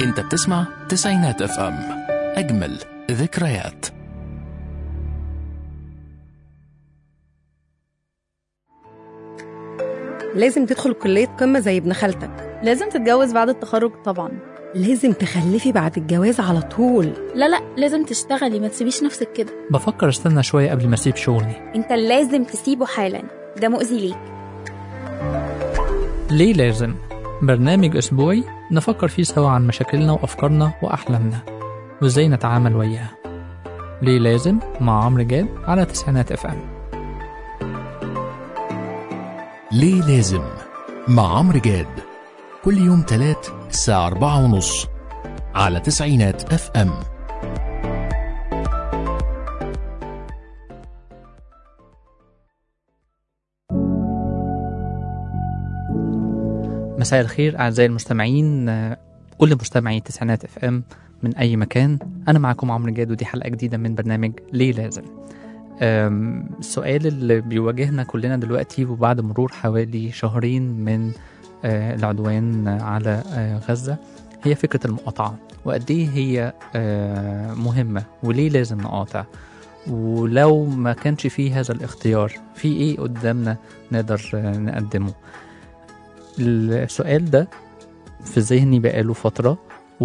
انت بتسمع تسعينات اف ام اجمل ذكريات لازم تدخل كلية قمة زي ابن خالتك لازم تتجوز بعد التخرج طبعا لازم تخلفي بعد الجواز على طول لا لا لازم تشتغلي ما تسيبيش نفسك كده بفكر استنى شوية قبل ما اسيب شغلي انت لازم تسيبه حالا ده مؤذي ليك ليه لازم؟ برنامج أسبوعي نفكر فيه سوا عن مشاكلنا وأفكارنا وأحلامنا وإزاي نتعامل وياها ليه لازم مع عمرو جاد على تسعينات اف ام ليه لازم مع عمرو جاد كل يوم تلات الساعة أربعة ونص على تسعينات اف ام مساء الخير أعزائي المستمعين آه، كل مستمعي تسعينات اف ام من أي مكان أنا معكم عمرو جاد ودي حلقة جديدة من برنامج ليه لازم آم، السؤال اللي بيواجهنا كلنا دلوقتي وبعد مرور حوالي شهرين من آه، العدوان على آه، غزة هي فكرة المقاطعة وقد إيه هي آه، مهمة وليه لازم نقاطع ولو ما كانش فيه هذا الاختيار في إيه قدامنا نقدر آه، نقدمه السؤال ده في ذهني بقاله فترة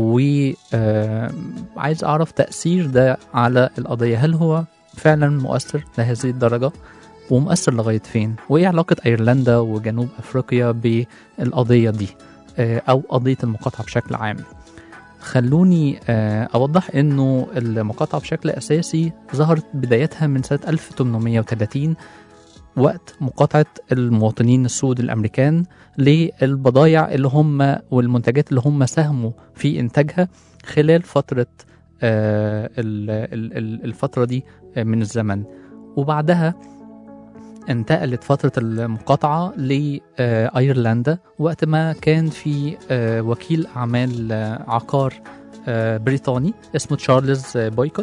وعايز أعرف تأثير ده على القضية هل هو فعلا مؤثر لهذه الدرجة ومؤثر لغاية فين وإيه علاقة أيرلندا وجنوب أفريقيا بالقضية دي آه، أو قضية المقاطعة بشكل عام خلوني آه، أوضح إنه المقاطعة بشكل أساسي ظهرت بدايتها من سنة 1830 وقت مقاطعة المواطنين السود الأمريكان للبضائع اللي هم والمنتجات اللي هم ساهموا في إنتاجها خلال فترة آه، ال- ال- ال- الفترة دي آه، من الزمن وبعدها انتقلت فترة المقاطعة لأيرلندا وقت ما كان في آه، وكيل أعمال آه، عقار آه، بريطاني اسمه تشارلز آه، بويكوت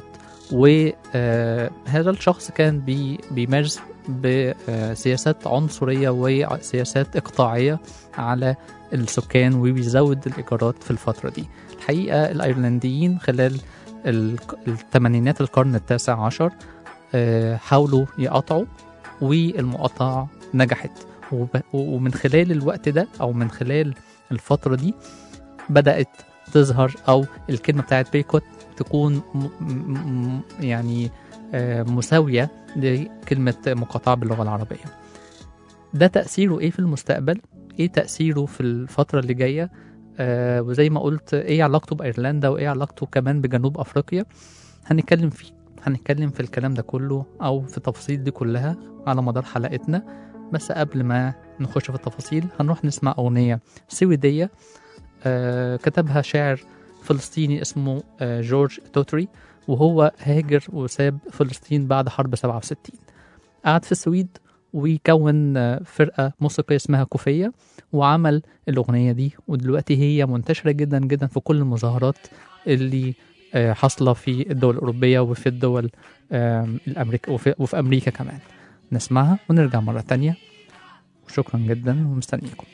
وهذا الشخص كان بي بيمارس بسياسات عنصرية وسياسات إقطاعية على السكان وبيزود الإيجارات في الفترة دي الحقيقة الأيرلنديين خلال ال- الثمانينات القرن التاسع عشر آه، حاولوا يقطعوا والمقاطعة نجحت وب- ومن خلال الوقت ده أو من خلال الفترة دي بدأت تظهر أو الكلمة بتاعت بيكوت تكون م- م- م- يعني آه، مساوية لكلمة مقاطعة باللغة العربية ده تأثيره إيه في المستقبل؟ إيه تأثيره في الفترة اللي جاية؟ آه وزي ما قلت إيه علاقته بأيرلندا وإيه علاقته كمان بجنوب أفريقيا؟ هنتكلم فيه هنتكلم في الكلام ده كله أو في التفاصيل دي كلها على مدار حلقتنا بس قبل ما نخش في التفاصيل هنروح نسمع أغنية سويدية آه كتبها شاعر فلسطيني اسمه آه جورج توتري وهو هاجر وساب فلسطين بعد حرب 67 قعد في السويد وكون آه، فرقة موسيقية اسمها كوفية وعمل الأغنية دي ودلوقتي هي منتشرة جدا جدا في كل المظاهرات اللي آه، حاصلة في الدول الأوروبية وفي الدول آم، الأمريكا وفي, وفي أمريكا كمان نسمعها ونرجع مرة تانية وشكرا جدا ومستنيكم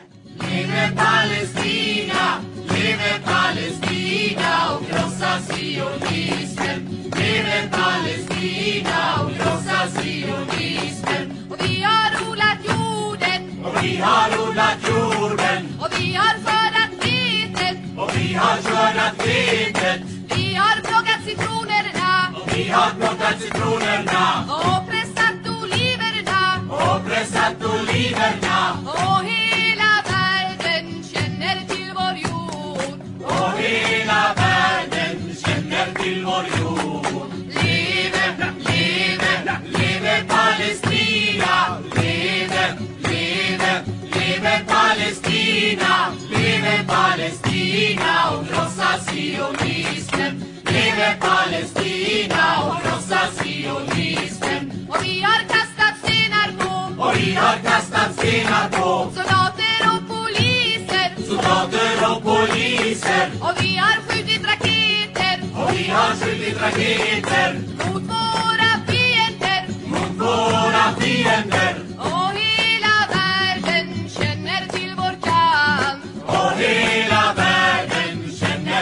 Och vi har odlat jorden. Och vi har odlat jorden. Och vi har skördat vetet. Och vi har skördat vetet. Vi har plockat citronerna. Och vi har plockat citronerna. Och pressat oliverna. Och pressat oliverna. Och hela världen känner till vår jord. Och hela världen känner till vår jord. Leve, leve, leve Palestina. Leve, leve, leve Palestina. Leve Palestina och krossa sionismen. Leve Palestina och krossa sionismen. Och vi har kastat stenar på. Och vi har kastat stenar på. Soldater och poliser. Soldater och poliser. Och vi har skjutit raketer. Och vi har skjutit raketer. Mot våra fiender. Mot våra fiender. Och hela världen känner till vår kamp. Och hela världen känner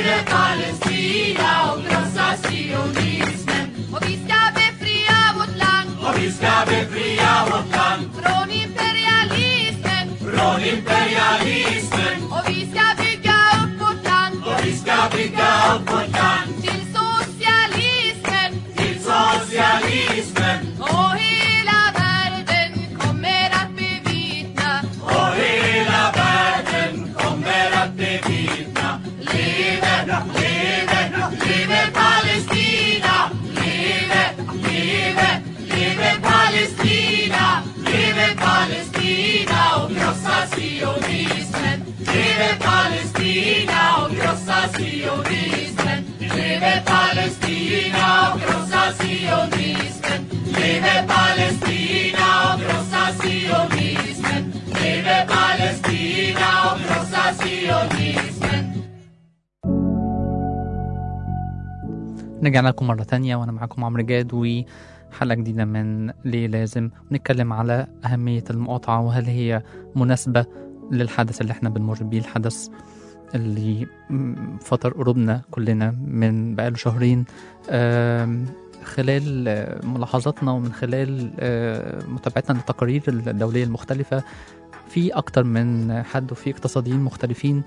Leve Palestina och krossa sionismen. Och vi ska befria vårt land. Och vi ska befria vårt land. Från imperialismen. Från imperialismen. Och vi ska bygga upp vårt land. Och vi ska bygga upp vårt land. Till socialismen. Till socialismen. Och hela världen kommer att bevittna. Och hela världen kommer att bevittna. Leve, leve, leve Palestina. Leve, leve, leve Palestina. Leve Palestina och krossa sionismen. Leve Palestina och krossa sionismen. Leve Palestina och krossa sionismen. Leve Palestina och krossa sionismen. Leve Palestina och krossa sionismen. رجعنا لكم مرة تانية وأنا معاكم عمرو جاد وحلقة جديدة من ليه لازم نتكلم على أهمية المقاطعة وهل هي مناسبة للحدث اللي احنا بنمر بيه الحدث اللي م- فطر قلوبنا كلنا من بقاله شهرين آم، خلال آه، ملاحظاتنا ومن خلال آه، متابعتنا للتقارير الدولية المختلفة في أكتر من حد وفي اقتصاديين مختلفين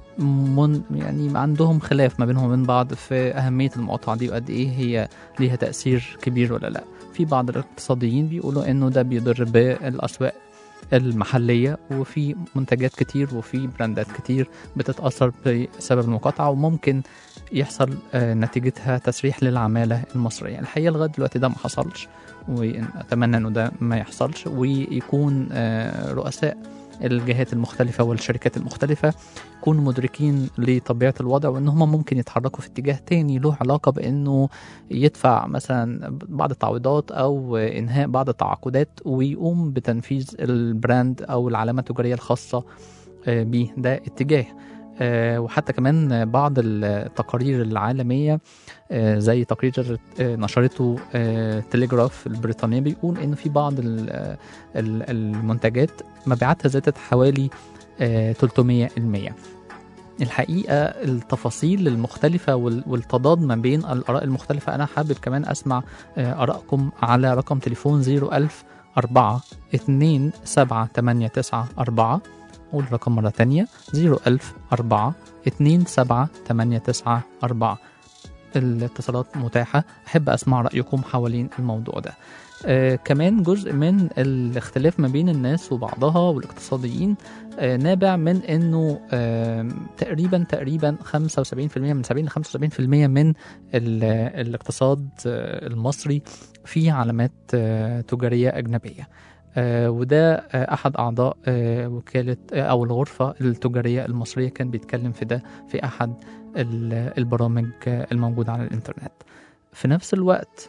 من يعني عندهم خلاف ما بينهم وبين بعض في أهمية المقاطعة دي وقد إيه هي ليها تأثير كبير ولا لا في بعض الاقتصاديين بيقولوا إنه ده بيضر بالأسواق المحلية وفي منتجات كتير وفي براندات كتير بتتأثر بسبب المقاطعة وممكن يحصل آه، نتيجتها تسريح للعمالة المصرية الحقيقة لغاية دلوقتي ده ما حصلش وأتمنى إنه ده ما يحصلش ويكون آه، رؤساء الجهات المختلفة والشركات المختلفة يكونوا مدركين لطبيعة الوضع وإن هم ممكن يتحركوا في اتجاه تاني له علاقة بإنه يدفع مثلا بعض التعويضات أو إنهاء بعض التعاقدات ويقوم بتنفيذ البراند أو العلامة التجارية الخاصة آه، بيه ده اتجاه آه، وحتى كمان بعض التقارير العالمية آه، زي تقرير آه، نشرته آه، تليجراف البريطانية بيقول إن في بعض ال- آه، ال- المنتجات مبيعاتها زادت حوالي آه، 300% الحقيقة التفاصيل المختلفة وال- والتضاد ما بين الآراء المختلفة أنا حابب كمان أسمع آه، آرائكم على رقم تليفون 01000 4 2 7 8 9 4 أقول الرقم مرة تانية 01000 4 2 7 8 9 4 الاتصالات متاحة أحب أسمع رأيكم حوالين الموضوع ده آه كمان جزء من الاختلاف ما بين الناس وبعضها والاقتصاديين آه نابع من انه آه تقريبا تقريبا 75% من 70 ل 75% من ال- الاقتصاد آه المصري فيه علامات آه تجارية أجنبية آه وده آه أحد أعضاء آه وكالة آه أو الغرفة التجارية المصرية كان بيتكلم في ده في أحد ال- البرامج آه الموجودة على الإنترنت في نفس الوقت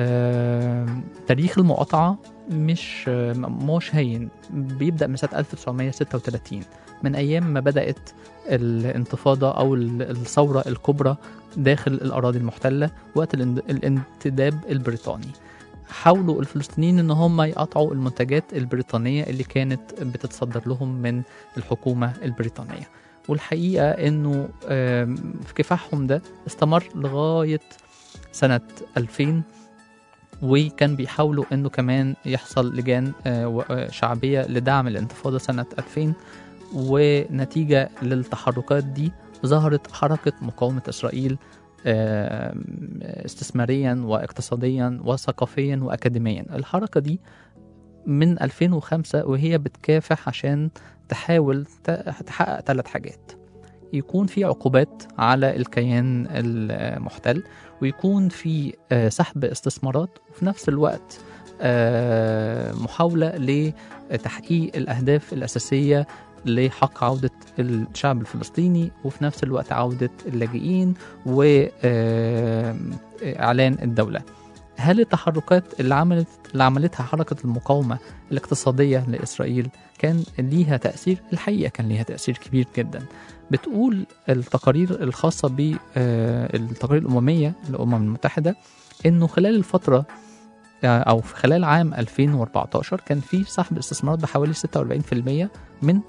آه تاريخ المقاطعة مش آه مش هين بيبدأ من سنة 1936 من أيام ما بدأت الانتفاضة أو ال- الثورة الكبرى داخل الأراضي المحتلة وقت الان- الانتداب البريطاني حاولوا الفلسطينيين ان هم يقطعوا المنتجات البريطانيه اللي كانت بتتصدر لهم من الحكومه البريطانيه والحقيقه انه آم، في كفاحهم ده استمر لغايه سنه 2000 وكان بيحاولوا انه كمان يحصل لجان آه، و- آه، شعبيه لدعم الانتفاضه سنه 2000 ونتيجه للتحركات دي ظهرت حركه مقاومه اسرائيل آم، استثماريا واقتصاديا وثقافيا واكاديميا الحركه دي من 2005 وهي بتكافح عشان تحاول ت- تحقق ثلاث حاجات يكون في عقوبات على الكيان المحتل ويكون في آه، سحب استثمارات وفي نفس الوقت آه، محاولة لتحقيق الأهداف الأساسية لحق عودة الشعب الفلسطيني وفي نفس الوقت عودة اللاجئين وإعلان الدولة هل التحركات اللي عملت اللي عملتها حركة المقاومة الاقتصادية لإسرائيل كان ليها تأثير؟ الحقيقة كان ليها تأثير كبير جدا بتقول التقارير الخاصة بالتقارير الأممية للأمم المتحدة إنه خلال الفترة أو في خلال عام 2014 كان في سحب استثمارات بحوالي 46% من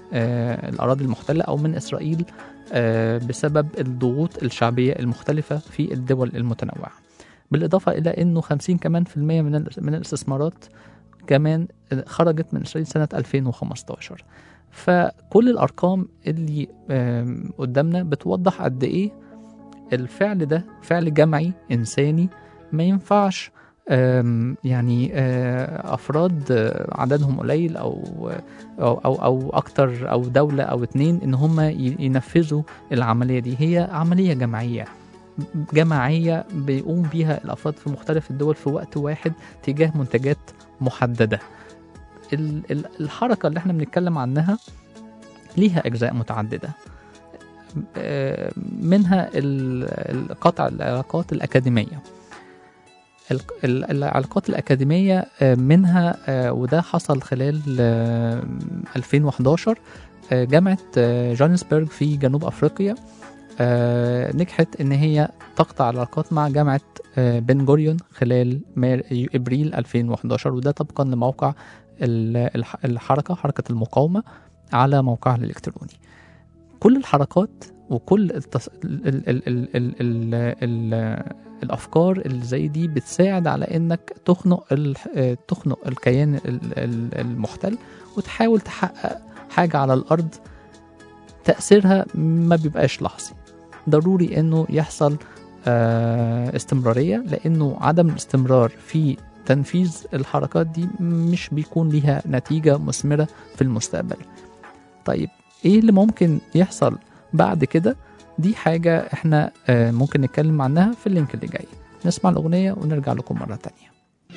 آه، الأراضي المحتلة أو من إسرائيل آه، بسبب الضغوط الشعبية المختلفة في الدول المتنوعة بالإضافة إلى أنه 50 كمان في المية من ال- من الاستثمارات كمان خرجت من إسرائيل سنة 2015 فكل الأرقام اللي آم، قدامنا بتوضح قد إيه الفعل ده فعل جمعي إنساني ما ينفعش آم، يعني آه، أفراد آه، عددهم قليل أو أو أو, أو أكتر أو دولة أو اتنين إن هم ي- ينفذوا العملية دي هي عملية جماعية جماعية بيقوم بيها الأفراد في مختلف الدول في وقت واحد تجاه منتجات محددة ال- ال- الحركة اللي احنا بنتكلم عنها ليها أجزاء متعددة آه، منها ال- القطع العلاقات الأكاديمية ال- ال- العلاقات الأكاديمية آه، منها آه، وده حصل خلال آه، 2011 آه، جامعة آه، جوهانسبرج في جنوب أفريقيا آه، نجحت إن هي تقطع علاقات مع جامعة آه، بن جوريون خلال مار- إبريل 2011 وده طبقا لموقع ال- الح- الحركة حركة المقاومة على موقعها الإلكتروني كل الحركات وكل التص... ال... ال... ال... ال... ال... ال... ال... الافكار اللي زي دي بتساعد على انك تخنق ال... آه، تخنق الكيان ال- ال- المحتل وتحاول تحقق حاجه على الارض تاثيرها ما بيبقاش لحظي ضروري انه يحصل آه، استمراريه لانه عدم الاستمرار في تنفيذ الحركات دي مش بيكون ليها نتيجه مثمره في المستقبل طيب ايه اللي ممكن يحصل بعد كده دي حاجة احنا آه، ممكن نتكلم عنها في اللينك اللي جاي نسمع الأغنية ونرجع لكم مرة تانية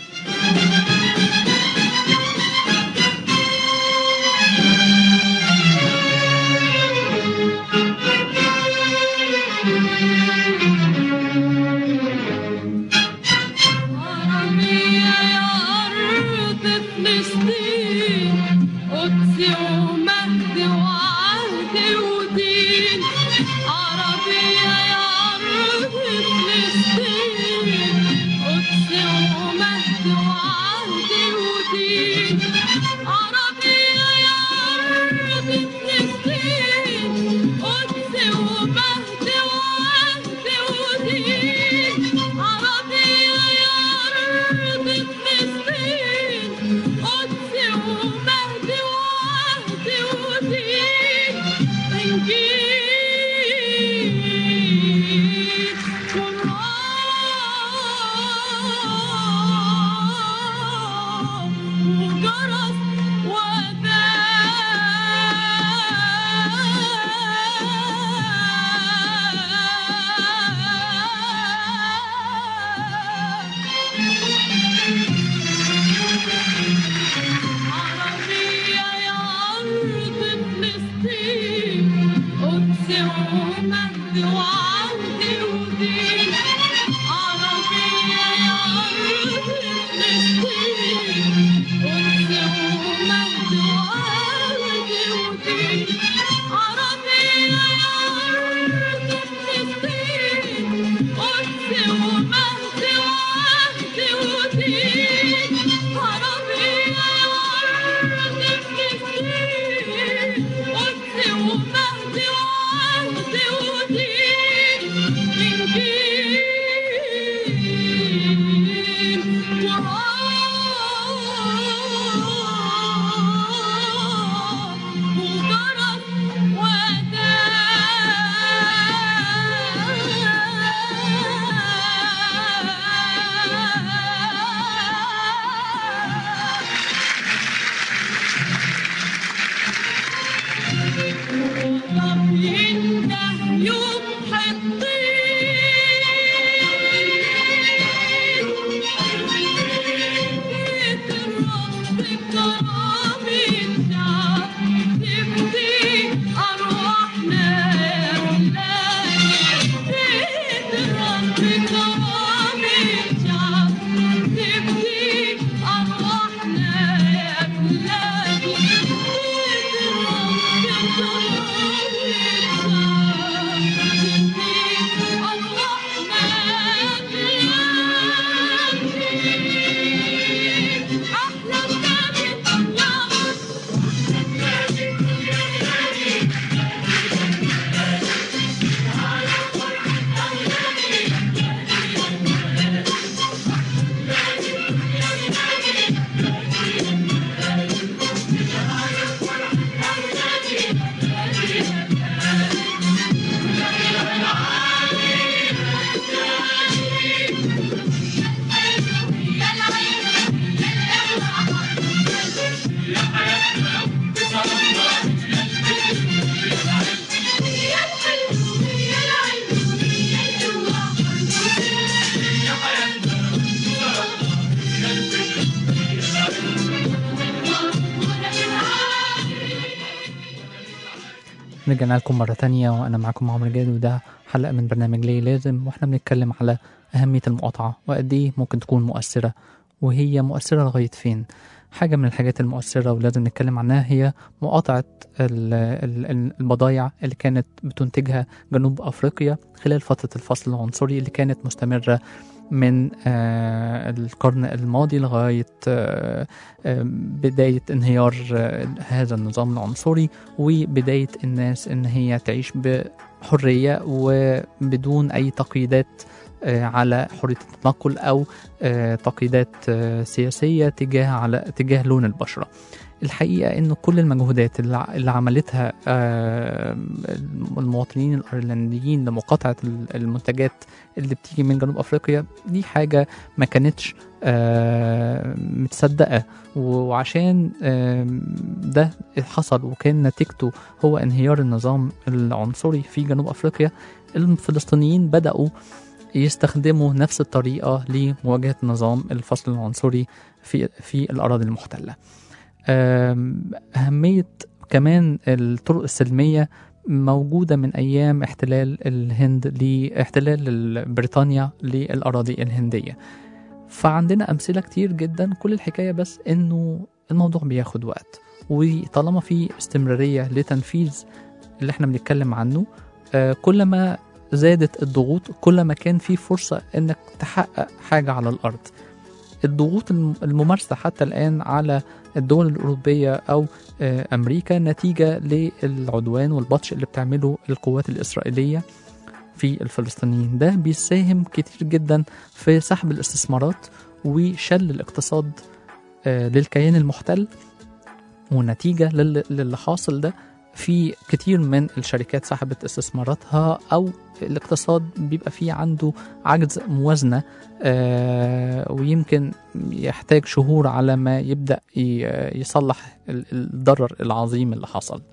عربية يا أرض فلسطين قدسي ومهدي وعهد ودين عربية يا أرض فلسطين قدسي ومهدي وعهد ودين عربية يا أرض فلسطين قدسي ومهدي وعهد ودين عربية يا أرض فلسطين قدسي ومهدي وعهد ودين إنجيل قرآن وجرس عربية يا أرض فلسطين قدسي ومجد وعهد ودين عربية يا أرض فلسطين قدسي ومجد وعهد ودين عربية يا أرض فلسطين قدسي ومجد وعهد ودين عربية يا أرض فلسطين قدسي ومجد وعهد ودين إنجيل قرآن وجرس وداع ينده يوم حطين بيت الرب كرامي الشعب تبدي أرواحنا يا ولاد بيت الرب كرامي الشعب تبدي أرواحنا يا ولاد بيت الرب كرامي رجعنا لكم مرة تانية وأنا معكم عمرو جاد وده حلقة من برنامج ليه لازم وإحنا بنتكلم على أهمية المقاطعة وقد إيه ممكن تكون مؤثرة وهي مؤثرة لغاية فين حاجة من الحاجات المؤثرة ولازم نتكلم عنها هي مقاطعة ال- ال- ال- البضائع اللي كانت بتنتجها جنوب أفريقيا خلال فترة الفصل العنصري اللي كانت مستمرة من آه، القرن الماضي لغاية آه، آه، بداية انهيار آه، هذا النظام العنصري وبداية الناس إن هي تعيش بحرية وبدون أي تقييدات آه، على حرية التنقل أو آه، تقييدات آه، سياسية تجاه على تجاه لون البشرة. الحقيقة إن كل المجهودات اللي ع- اللي عملتها آه، المواطنين الأيرلنديين لمقاطعة ال- المنتجات اللي بتيجي من جنوب أفريقيا دي حاجة ما كانتش آه، متصدقة وعشان آه، ده حصل وكان نتيجته هو انهيار النظام العنصري في جنوب أفريقيا الفلسطينيين بدأوا يستخدموا نفس الطريقة لمواجهة نظام الفصل العنصري في في الأراضي المحتلة. آم، أهمية كمان الطرق السلمية موجودة من أيام احتلال الهند لاحتلال بريطانيا للأراضي الهندية فعندنا أمثلة كتير جدا كل الحكاية بس إنه الموضوع بياخد وقت وطالما في استمرارية لتنفيذ اللي احنا بنتكلم عنه آه، كل ما زادت الضغوط كل ما كان في فرصة إنك تحقق حاجة على الأرض الضغوط الم- الممارسة حتى الآن على الدول الأوروبية أو آه، أمريكا نتيجة للعدوان والبطش اللي بتعمله القوات الإسرائيلية في الفلسطينيين ده بيساهم كتير جدا في سحب الاستثمارات وشل الاقتصاد آه، للكيان المحتل ونتيجة لل- للي حاصل ده في كتير من الشركات سحبت استثماراتها أو الاقتصاد بيبقى فيه عنده عجز موازنة آه، ويمكن يحتاج شهور على ما يبدأ ي- يصلح ال- الضرر العظيم اللي حصل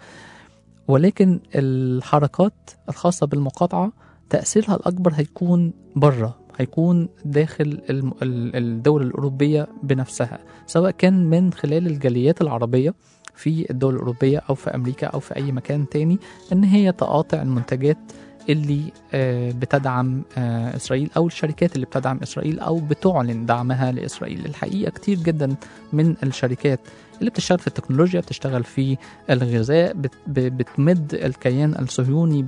ولكن الحركات الخاصة بالمقاطعة تأثيرها الأكبر هيكون بره هيكون داخل الم- ال- الدول الأوروبية بنفسها سواء كان من خلال الجاليات العربية في الدول الأوروبية أو في أمريكا أو في أي مكان تاني إن هي تقاطع المنتجات اللي آه، بتدعم آه، إسرائيل أو الشركات اللي بتدعم إسرائيل أو بتعلن دعمها لإسرائيل الحقيقة كتير جدا من الشركات اللي بتشتغل في التكنولوجيا بتشتغل في الغذاء بت- ب- بتمد الكيان الصهيوني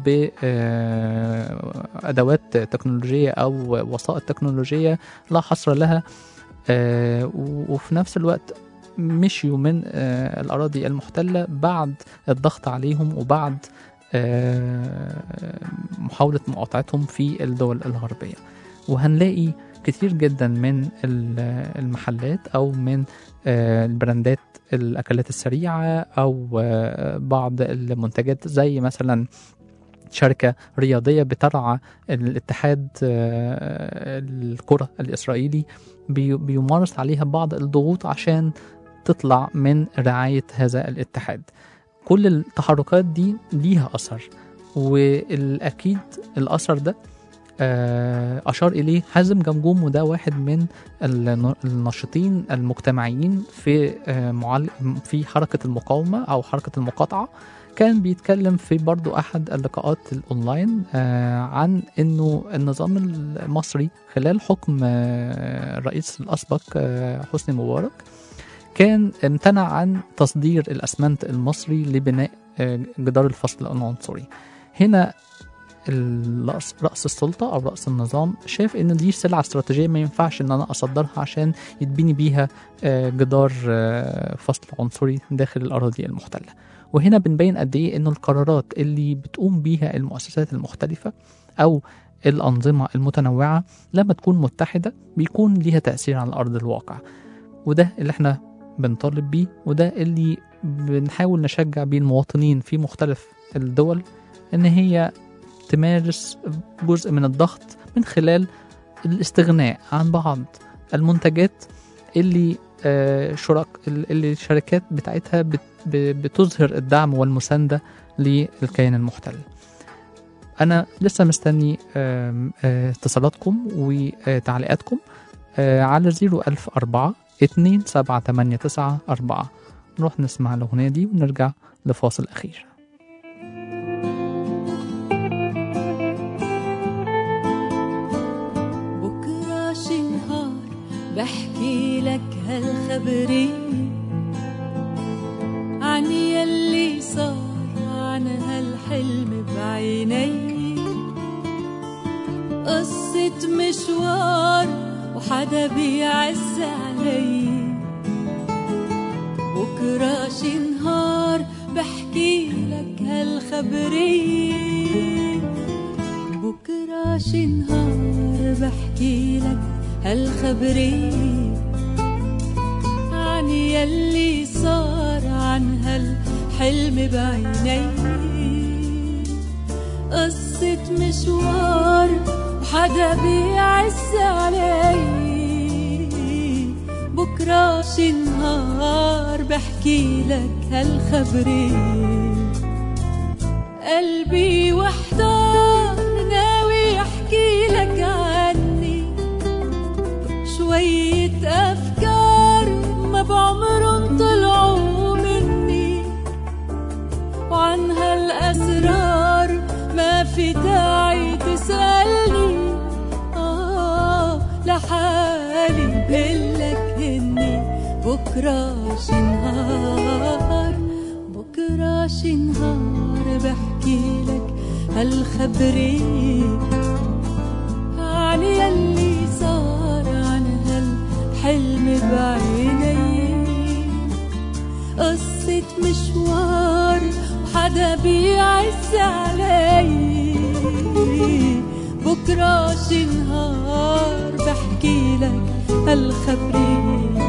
بأدوات تكنولوجية أو وسائط تكنولوجية لا حصر لها آه، و- وفي نفس الوقت مشيوا من آه، الأراضي المحتلة بعد الضغط عليهم وبعد آه، محاولة مقاطعتهم في الدول الغربية وهنلاقي كتير جدا من ال- المحلات أو من آه، البراندات الأكلات السريعة أو آه، بعض المنتجات زي مثلا شركة رياضية بترعى الاتحاد آه، الكرة الإسرائيلي بي- بيمارس عليها بعض الضغوط عشان تطلع من رعاية هذا الاتحاد كل التحركات دي ليها أثر والأكيد الأثر ده آه، أشار إليه حازم جمجوم وده واحد من الن- الناشطين المجتمعيين في آه، معل... في حركة المقاومة أو حركة المقاطعة كان بيتكلم في برضو أحد اللقاءات الأونلاين آه، عن أنه النظام المصري خلال حكم آه، الرئيس الأسبق آه، حسني مبارك كان امتنع عن تصدير الأسمنت المصري لبناء آه، جدار الفصل العنصري هنا الرأس رأس السلطة أو رأس النظام شاف إن دي سلعة استراتيجية ما ينفعش إن أنا أصدرها عشان يتبني بيها آه، جدار آه، فصل عنصري داخل الأراضي المحتلة وهنا بنبين قد إيه إن القرارات اللي بتقوم بيها المؤسسات المختلفة أو الأنظمة المتنوعة لما تكون متحدة بيكون ليها تأثير على أرض الواقع وده اللي احنا بنطالب بيه وده اللي بنحاول نشجع بيه المواطنين في مختلف الدول ان هي تمارس جزء من الضغط من خلال الاستغناء عن بعض المنتجات اللي آه، شرك اللي الشركات بتاعتها بت- ب- بتظهر الدعم والمساندة للكيان المحتل أنا لسه مستني آم، آه، اتصالاتكم وتعليقاتكم آه، على 01004 2789 4 نروح نسمع الأغنية دي ونرجع لفاصل أخير بحكي لك هالخبرية عن يلي صار عن هالحلم بعيني قصة مشوار وحدا بيعز علي بكرة شي نهار بحكي لك هالخبرية بكرة شي نهار بحكي لك هالخبرية عن يلي صار عن هالحلم بعيني قصة مشوار وحدا بيعز علي بكرة شي نهار بحكي لك هالخبرية قلبي وحدار ناوي احكي لك عني شوية أفكار ما بعمرن طلعوا مني وعن هالأسرار ما في داعي تسألني آه لحالي بقلك هني بكرة شي نهار بكرة شي نهار بحكي لك هالخبرية عن يلي صار عن هالحلم بعيني قصة مشوار وحدا بيعز علي بكرة شي نهار بحكي لك هالخبرية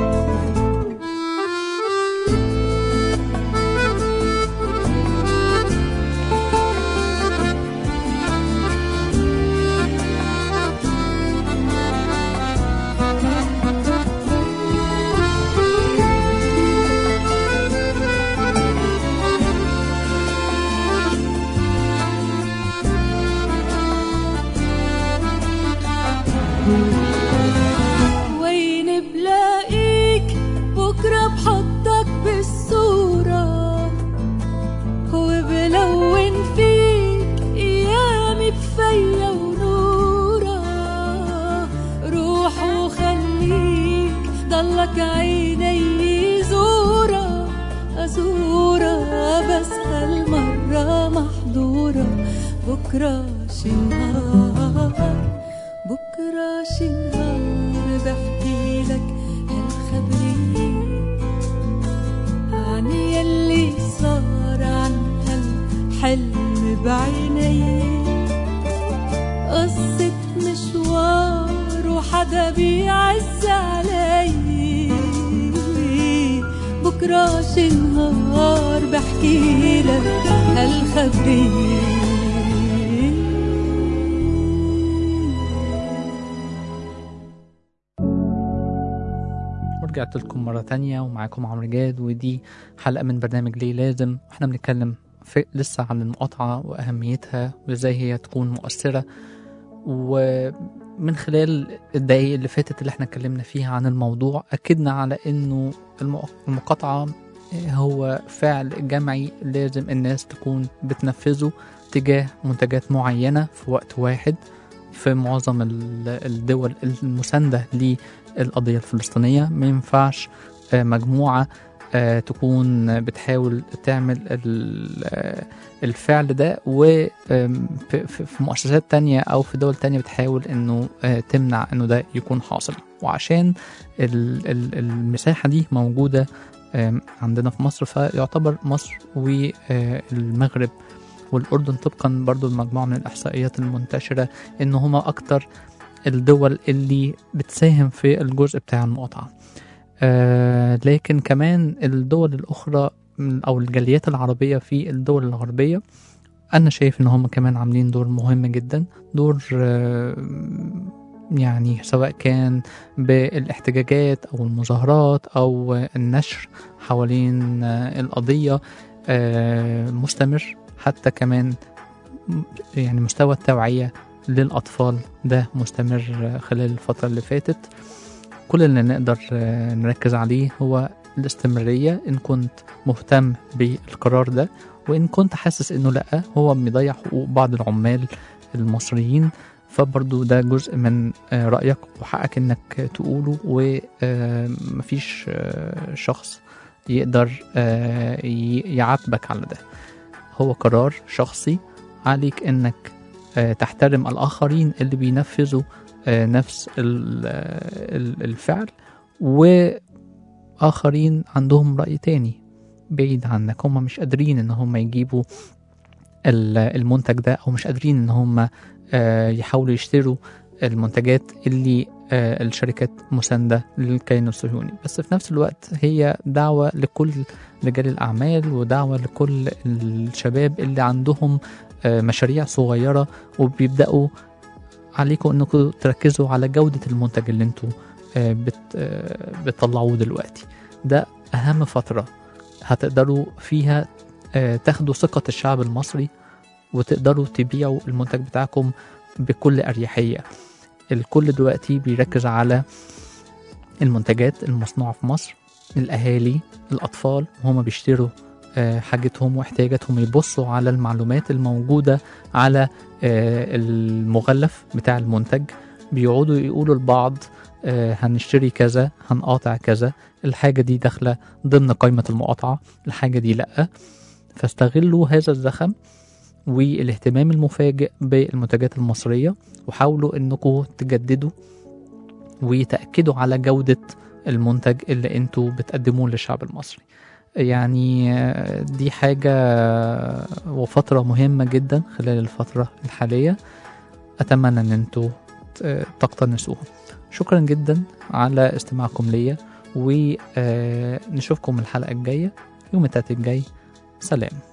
وين بلاقيك بكرة بحطك بالصورة وبلون فيك أيامي بفيا ونورة روح وخليك ضلك عيني زورة أزورة بس هالمرة محظورة بكرة شي نهار بكرة شي نهار بحكي لك هالخبرية عن يلي صار عن هالحلم بعيني قصة مشوار وحدا بيعز علي بكرة شي نهار بحكي لك هالخبرية ورجعت لكم مرة تانية ومعاكم عمرو جاد ودي حلقة من برنامج ليه لازم احنا بنتكلم في لسه عن المقاطعة وأهميتها وإزاي هي تكون مؤثرة ومن خلال الدقايق اللي فاتت اللي احنا اتكلمنا فيها عن الموضوع أكدنا على إنه المق- المقاطعة هو فعل جمعي لازم الناس تكون بتنفذه تجاه منتجات معينة في وقت واحد في معظم ال- الدول المساندة للقضية الفلسطينية ما ينفعش آه، مجموعة آه، تكون بتحاول تعمل ال- آه، الفعل ده وفي في مؤسسات تانية أو في دول تانية بتحاول إنه آه، تمنع إنه ده يكون حاصل وعشان ال- ال- المساحة دي موجودة آم، عندنا في مصر فيعتبر مصر والمغرب والأردن طبقا برضو المجموعة من الإحصائيات المنتشرة إن هما أكتر الدول اللي بتساهم في الجزء بتاع المقاطعة آه لكن كمان الدول الأخرى من- أو الجاليات العربية في الدول الغربية أنا شايف إن هم كمان عاملين دور مهم جدا دور آه يعني سواء كان بالاحتجاجات أو المظاهرات أو النشر حوالين آه، القضية آه، مستمر حتى كمان م- يعني مستوى التوعية للأطفال ده مستمر آه، خلال الفترة اللي فاتت كل اللي نقدر آه، نركز عليه هو الاستمرارية إن كنت مهتم بالقرار ده وإن كنت حاسس إنه لأ هو بيضيع حقوق بعض العمال المصريين فبرضو ده جزء من آه، رأيك وحقك انك تقوله ومفيش شخص يقدر آه، ي- يعاتبك على ده هو قرار شخصي عليك انك آه، تحترم الآخرين اللي بينفذوا آه، نفس ال- آه، ال- الفعل وآخرين عندهم رأي تاني بعيد عنك هم مش قادرين ان هم يجيبوا ال- المنتج ده او مش قادرين ان هم آه، يحاولوا يشتروا المنتجات اللي آه، الشركات مساندة للكيان الصهيوني بس في نفس الوقت هي دعوة لكل رجال الأعمال ودعوة لكل الشباب اللي عندهم آه، مشاريع صغيرة وبيبدأوا عليكم انكم تركزوا على جودة المنتج اللي انتوا آه، بت آه، بتطلعوه دلوقتي ده أهم فترة هتقدروا فيها آه، تاخدوا ثقة الشعب المصري وتقدروا تبيعوا المنتج بتاعكم بكل أريحية الكل دلوقتي بيركز على المنتجات المصنوعة في مصر الأهالي الأطفال وهم بيشتروا آه، حاجتهم واحتياجاتهم يبصوا على المعلومات الموجودة على آه، المغلف بتاع المنتج بيقعدوا يقولوا لبعض آه، هنشتري كذا هنقاطع كذا الحاجة دي داخلة ضمن قائمة المقاطعة الحاجة دي لأ فاستغلوا هذا الزخم والاهتمام المفاجئ بالمنتجات المصرية وحاولوا انكم تجددوا وتأكدوا على جودة المنتج اللي انتوا بتقدموه للشعب المصري يعني آه، دي حاجة وفترة مهمة جدا خلال الفترة الحالية أتمنى أن انتوا ت- تقتنصوها شكرا جدا على استماعكم ليا ونشوفكم الحلقة الجاية يوم التلات الجاي سلام